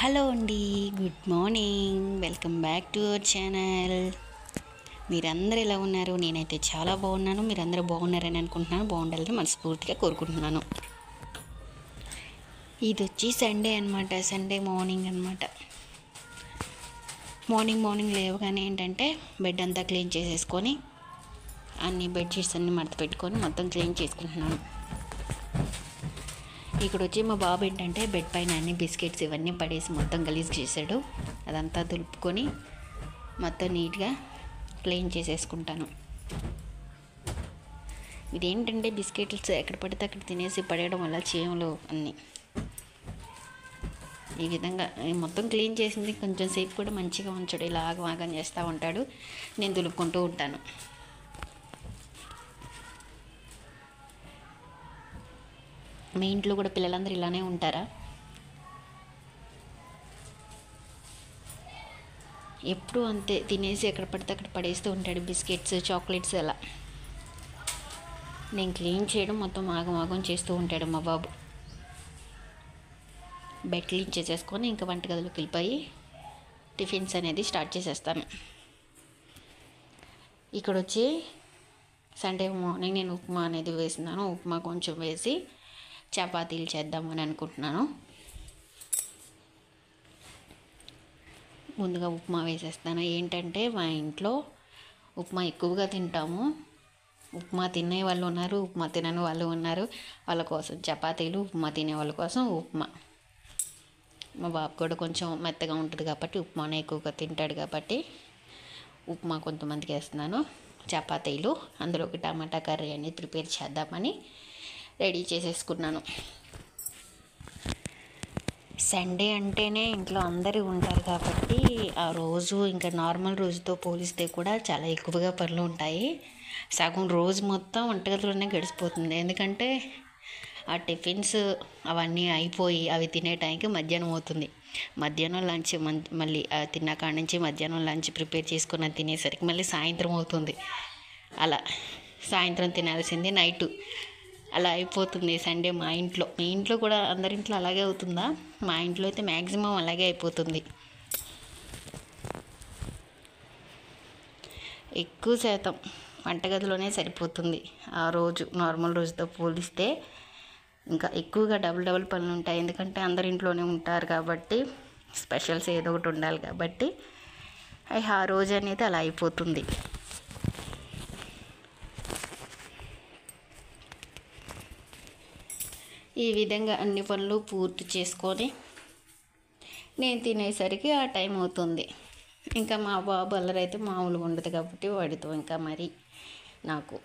hello అండి good morning welcome back to our channel మీరందరూ ఎలా ఉన్నారు నేనైతే చాలా బాగున్నాను మీరందరూ బాగున్నారని అనుకుంటున్నాను బాగుండాలని మనస్ఫూర్తిగా కోరుకుంటున్నాను ఇది వచ్చి సండే అనమాట సండే మార్నింగ్ అనమాట మార్నింగ్ మార్నింగ్ లేవగానే ఏంటంటే బెడ్ అంతా క్లీన్ చేసేసుకొని అన్ని బెడ్షీట్స్ అన్ని మడత పెట్టుకొని మొత్తం క్లీన్ చేసుకుంటున్నాను ఇక్కడ వచ్చి మా బాబు ఏంటంటే బెడ్ పైన అన్ని బిస్కెట్స్ ఇవన్నీ పడేసి మొత్తం గలీజ్ చేశాడు అదంతా దులుపుకొని మొత్తం నీట్గా క్లీన్ చేసేసుకుంటాను ఇదేంటంటే బిస్కెట్స్ ఎక్కడ పడితే అక్కడ తినేసి పడేయడం వల్ల చీమలు అన్నీ ఈ విధంగా ఈ మొత్తం క్లీన్ చేసింది కొంచెం సేపు కూడా మంచిగా ఉంచాడు ఇలా ఆగమాగం చేస్తూ ఉంటాడు నేను దులుపుకుంటూ ఉంటాను మీ ఇంట్లో కూడా పిల్లలందరూ ఇలానే ఉంటారా ఎప్పుడు అంతే తినేసి ఎక్కడ పడితే అక్కడ పడేస్తూ ఉంటాడు బిస్కెట్స్ చాక్లెట్స్ అలా నేను క్లీన్ చేయడం మొత్తం ఆగం ఆగం చేస్తూ ఉంటాడు మా బాబు బెడ్ క్లీన్ చేసేసుకొని ఇంకా వంటగదిలోకి వెళ్ళిపోయి టిఫిన్స్ అనేది స్టార్ట్ చేసేస్తాను ఇక్కడ వచ్చి సండే మార్నింగ్ నేను ఉప్మా అనేది వేసినాను ఉప్మా కొంచెం వేసి చపాతీలు చేద్దామని అనుకుంటున్నాను ముందుగా ఉప్మా వేసేస్తాను ఏంటంటే మా ఇంట్లో ఉప్మా ఎక్కువగా తింటాము ఉప్మా తినే వాళ్ళు ఉన్నారు ఉప్మా తినని వాళ్ళు ఉన్నారు వాళ్ళ కోసం చపాతీలు ఉప్మా తినే వాళ్ళ కోసం ఉప్మా మా బాబు కూడా కొంచెం మెత్తగా ఉంటుంది కాబట్టి ఉప్మానే ఎక్కువగా తింటాడు కాబట్టి ఉప్మా కొంతమందికి వేస్తున్నాను చపాతీలు అందులోకి టమాటా కర్రీ అనేది ప్రిపేర్ చేద్దామని రెడీ చేసేసుకున్నాను సండే అంటేనే ఇంట్లో అందరూ ఉంటారు కాబట్టి ఆ రోజు ఇంకా నార్మల్ రోజుతో పోలిస్తే కూడా చాలా ఎక్కువగా పనులు ఉంటాయి సగం రోజు మొత్తం వంటగదిలోనే గడిచిపోతుంది ఎందుకంటే ఆ టిఫిన్స్ అవన్నీ అయిపోయి అవి తినే టైంకి మధ్యాహ్నం అవుతుంది మధ్యాహ్నం లంచ్ మళ్ళీ ఆ తిన్న కాడ నుంచి మధ్యాహ్నం లంచ్ ప్రిపేర్ చేసుకుని తినేసరికి మళ్ళీ సాయంత్రం అవుతుంది అలా సాయంత్రం తినాల్సింది నైట్ అలా అయిపోతుంది సండే మా ఇంట్లో మీ ఇంట్లో కూడా అందరింట్లో అలాగే అవుతుందా మా ఇంట్లో అయితే మ్యాక్సిమం అలాగే అయిపోతుంది ఎక్కువ శాతం వంటగదిలోనే సరిపోతుంది ఆ రోజు నార్మల్ రోజుతో పోలిస్తే ఇంకా ఎక్కువగా డబుల్ డబుల్ పనులు ఉంటాయి ఎందుకంటే అందరి ఇంట్లోనే ఉంటారు కాబట్టి స్పెషల్స్ ఏదో ఒకటి ఉండాలి కాబట్టి అవి ఆ రోజు అనేది అలా అయిపోతుంది ఈ విధంగా అన్ని పనులు పూర్తి చేసుకొని నేను తినేసరికి ఆ టైం అవుతుంది ఇంకా మా బాబు అల్లరైతే మామూలుగా ఉండదు కాబట్టి వాడితో ఇంకా మరి నాకు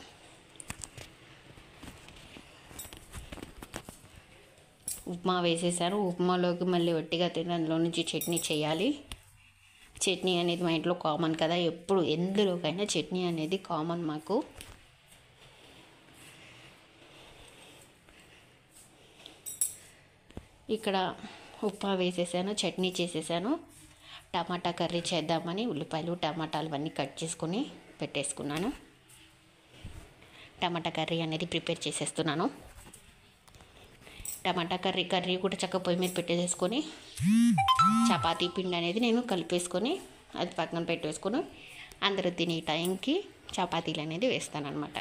ఉప్మా వేసేసాను ఉప్మాలోకి మళ్ళీ వట్టిగా తిని అందులో నుంచి చట్నీ చేయాలి చట్నీ అనేది మా ఇంట్లో కామన్ కదా ఎప్పుడు ఎందులోకైనా చట్నీ అనేది కామన్ మాకు ఇక్కడ ఉప్మా వేసేసాను చట్నీ చేసేసాను టమాటా కర్రీ చేద్దామని ఉల్లిపాయలు టమాటాలు అన్నీ కట్ చేసుకొని పెట్టేసుకున్నాను టమాటా కర్రీ అనేది ప్రిపేర్ చేసేస్తున్నాను టమాటా కర్రీ కర్రీ కూడా చక్కగా పొయ్యి మీద పెట్టేసుకొని చపాతీ పిండి అనేది నేను కలిపేసుకొని అది పక్కన పెట్టేసుకొని అందరూ తినే టైంకి చపాతీలు అనేది వేస్తాను అనమాట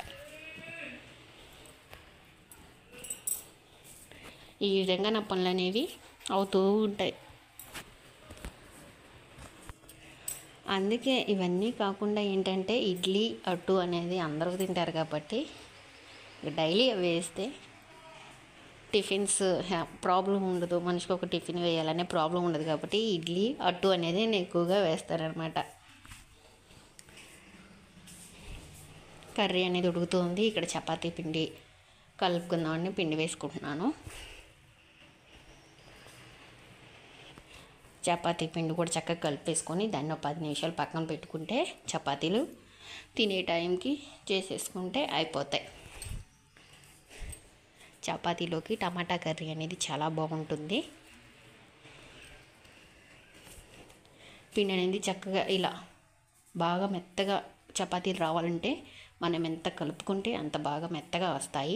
ఈ విధంగా నా పనులు అనేవి అవుతూ ఉంటాయి అందుకే ఇవన్నీ కాకుండా ఏంటంటే ఇడ్లీ అట్టు అనేది అందరూ తింటారు కాబట్టి డైలీ అవి వేస్తే టిఫిన్స్ ప్రాబ్లం ఉండదు మనిషికి ఒక టిఫిన్ వేయాలనే ప్రాబ్లం ఉండదు కాబట్టి ఇడ్లీ అట్టు అనేది నేను ఎక్కువగా వేస్తానమాట కర్రీ అనేది ఉడుకుతుంది ఇక్కడ చపాతీ పిండి కలుపుకుందామని పిండి వేసుకుంటున్నాను చపాతీ పిండి కూడా చక్కగా కలిపేసుకొని దాన్ని ఒక పది నిమిషాలు పక్కన పెట్టుకుంటే చపాతీలు తినే టైంకి చేసేసుకుంటే అయిపోతాయి చపాతీలోకి టమాటా కర్రీ అనేది చాలా బాగుంటుంది పిండి అనేది చక్కగా ఇలా బాగా మెత్తగా చపాతీలు రావాలంటే మనం ఎంత కలుపుకుంటే అంత బాగా మెత్తగా వస్తాయి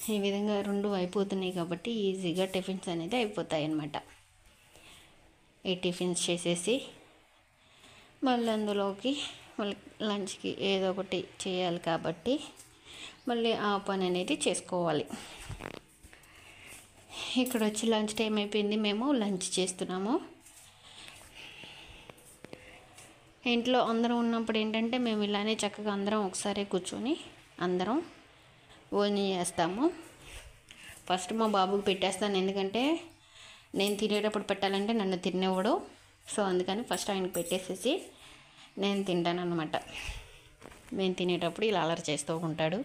ఈ విధంగా రెండు అయిపోతున్నాయి కాబట్టి ఈజీగా టిఫిన్స్ అనేది అయిపోతాయి అన్నమాట ఈ టిఫిన్స్ చేసేసి మళ్ళీ అందులోకి మళ్ళీ లంచ్కి ఏదో ఒకటి చేయాలి కాబట్టి మళ్ళీ ఆ పని అనేది చేసుకోవాలి ఇక్కడ వచ్చి లంచ్ టైం అయిపోయింది మేము లంచ్ చేస్తున్నాము ఇంట్లో అందరం ఉన్నప్పుడు ఏంటంటే మేము ఇలానే చక్కగా అందరం ఒకసారి కూర్చొని అందరం భోజనం చేస్తాము ఫస్ట్ మా బాబుకి పెట్టేస్తాను ఎందుకంటే నేను తినేటప్పుడు పెట్టాలంటే నన్ను తినేవాడు సో అందుకని ఫస్ట్ ఆయనకి పెట్టేసేసి నేను తింటాను అనమాట నేను తినేటప్పుడు ఇలా అలరి చేస్తూ ఉంటాడు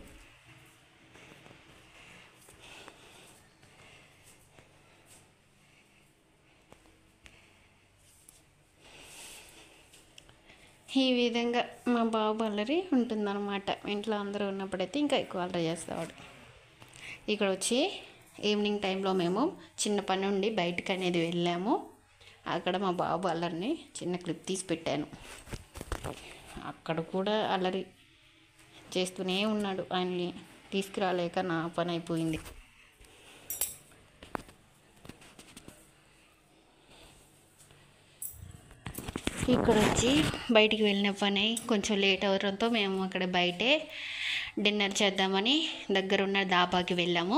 ఈ విధంగా మా బాబు అల్లరి ఉంటుందన్నమాట ఇంట్లో అందరూ ఉన్నప్పుడైతే ఇంకా ఎక్కువ అల్లరి చేస్తాడు ఇక్కడ వచ్చి ఈవినింగ్ టైంలో మేము చిన్న పని నుండి బయటకు అనేది వెళ్ళాము అక్కడ మా బాబు అల్లరిని చిన్న క్లిప్ తీసి పెట్టాను అక్కడ కూడా అల్లరి చేస్తూనే ఉన్నాడు ఆయన్ని తీసుకురాలేక నా పని అయిపోయింది ఇక్కడ వచ్చి బయటికి వెళ్ళిన పని కొంచెం లేట్ అవడంతో మేము అక్కడ బయటే డిన్నర్ చేద్దామని దగ్గరున్న దాబాకి వెళ్ళాము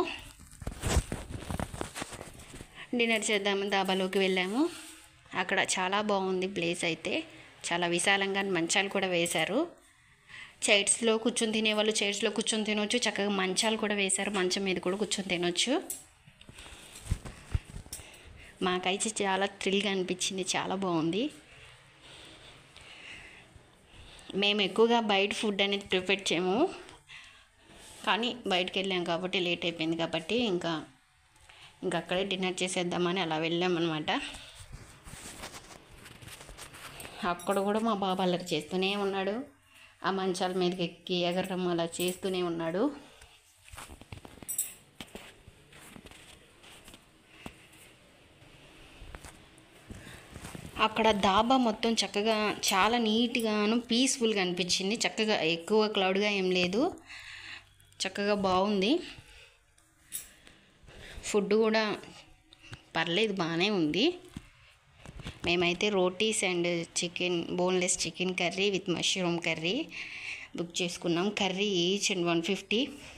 డిన్నర్ చేద్దామని దాబాలోకి వెళ్ళాము అక్కడ చాలా బాగుంది ప్లేస్ అయితే చాలా విశాలంగా మంచాలు కూడా వేశారు చైర్స్లో కూర్చొని తినేవాళ్ళు చైర్స్లో కూర్చొని తినొచ్చు చక్కగా మంచాలు కూడా వేశారు మంచం మీద కూడా కూర్చొని తినొచ్చు మాకైతే చాలా థ్రిల్గా అనిపించింది చాలా బాగుంది మేము ఎక్కువగా బయట ఫుడ్ అనేది ప్రిపేర్ చేయము కానీ బయటకు వెళ్ళాం కాబట్టి లేట్ అయిపోయింది కాబట్టి ఇంకా ఇంకా అక్కడే డిన్నర్ చేసేద్దామని అలా వెళ్ళామన్నమాట అక్కడ కూడా మా బాబు అల్లరి చేస్తూనే ఉన్నాడు ఆ మంచాల మీదకి ఎక్కి ఎగరడం అలా చేస్తూనే ఉన్నాడు అక్కడ దాబా మొత్తం చక్కగా చాలా నీట్గాను పీస్ఫుల్గా అనిపించింది చక్కగా ఎక్కువ క్లౌడ్గా ఏం లేదు చక్కగా బాగుంది ఫుడ్ కూడా పర్లేదు బాగానే ఉంది మేమైతే rotis and chicken boneless chicken curry with mushroom curry book చేసుకున్నాం curry each and one fifty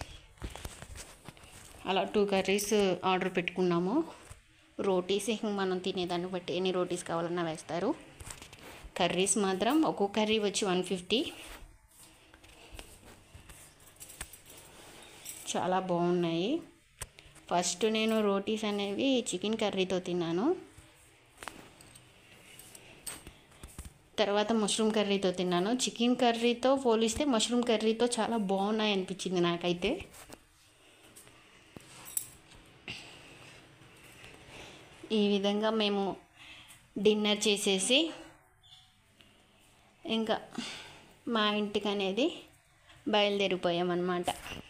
అలా టూ కర్రీస్ ఆర్డర్ పెట్టుకున్నాము రోటీస్ ఇంక మనం తినేదాన్ని బట్టి ఎన్ని రోటీస్ కావాలన్నా వేస్తారు కర్రీస్ మాత్రం ఒక్కొక్క కర్రీ వచ్చి వన్ ఫిఫ్టీ చాలా బాగున్నాయి ఫస్ట్ నేను రోటీస్ అనేవి చికెన్ కర్రీతో తిన్నాను తర్వాత మష్రూమ్ కర్రీతో తిన్నాను చికెన్ కర్రీతో పోలిస్తే మష్రూమ్ కర్రీతో చాలా బాగున్నాయి అనిపించింది నాకైతే ఈ విధంగా మేము డిన్నర్ చేసేసి ఇంకా మా ఇంటికి అనేది బయలుదేరిపోయామన్నమాట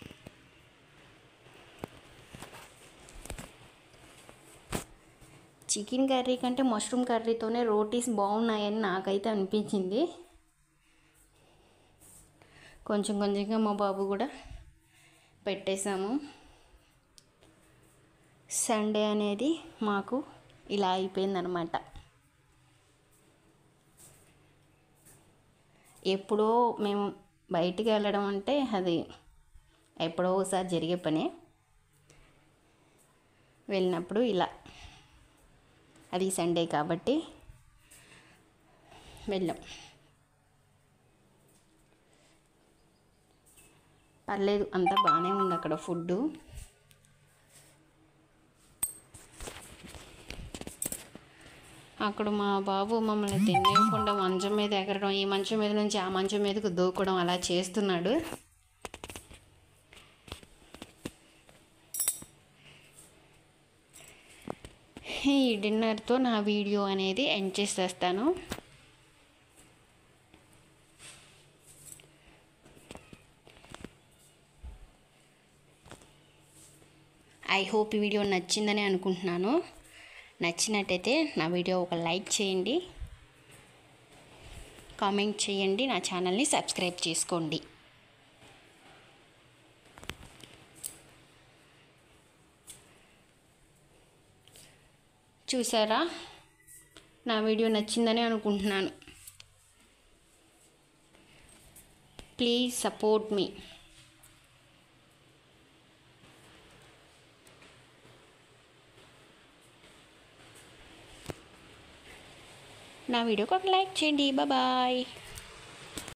చికెన్ కర్రీ కంటే మష్రూమ్ కర్రీతోనే రోటీస్ బాగున్నాయని నాకైతే అనిపించింది కొంచెం కొంచెంగా మా బాబు కూడా పెట్టేశాము సండే అనేది మాకు ఇలా అయిపోయిందనమాట ఎప్పుడో మేము బయటికి వెళ్ళడం అంటే అది ఎప్పుడో ఒకసారి జరిగే పనే వెళ్ళినప్పుడు ఇలా అది సండే కాబట్టి వెళ్ళాం పర్లేదు అంతా బాగానే ఉంది అక్కడ ఫుడ్డు అక్కడ మా బాబు మమ్మల్ని తినేయకుండా మంచం మీద ఎగరడం ఈ మంచం మీద నుంచి ఆ మంచం మీదకు దూకడం అలా చేస్తున్నాడు ఈ డిన్నర్తో నా వీడియో అనేది ఎండ్ చేసేస్తాను ఐ హోప్ ఈ వీడియో నచ్చిందని అనుకుంటున్నాను నచ్చినట్టయితే నా వీడియో ఒక లైక్ చేయండి కామెంట్ చేయండి నా ఛానల్ని సబ్స్క్రైబ్ చేసుకోండి చూసారా నా వీడియో నచ్చిందని అనుకుంటున్నాను ప్లీజ్ సపోర్ట్ మీ నా వీడియోకి ఒక లైక్ చేయండి బాయ్